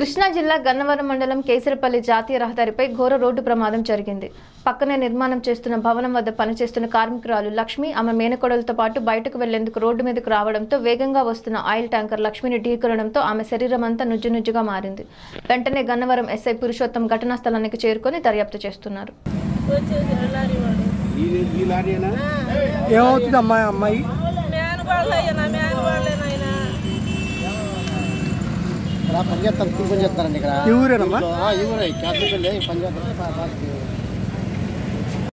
కృష్ణా జిల్లా గన్నవరం మండలం కేసరపల్లి జాతీయ రహదారిపై ఘోర రోడ్డు ప్రమాదం జరిగింది పక్కనే నిర్మాణం చేస్తున్న భవనం వద్ద పనిచేస్తున్న కార్మికురాలు లక్ష్మి ఆమె మేనకోడలతో పాటు బయటకు వెళ్లేందుకు రోడ్డు మీదకు రావడంతో వేగంగా వస్తున్న ఆయిల్ ట్యాంకర్ లక్ష్మిని ఢీకొనడంతో ఆమె శరీరం అంతా నుజ్జు నుజ్జుగా మారింది వెంటనే గన్నవరం ఎస్ఐ పురుషోత్తం ఘటనా స్థలానికి చేరుకొని దర్యాప్తు చేస్తున్నారు ఏమవుతుంది అమ్మాయి అమ్మాయి ఇక్కడ పని చేస్తారు కూలి పని చేస్తారండి ఇక్కడ ఈ ఊరేనమ్మా ఆ, ఈ ఊరే క్యాన్సర్ పెళ్ళి పని చేస్తారు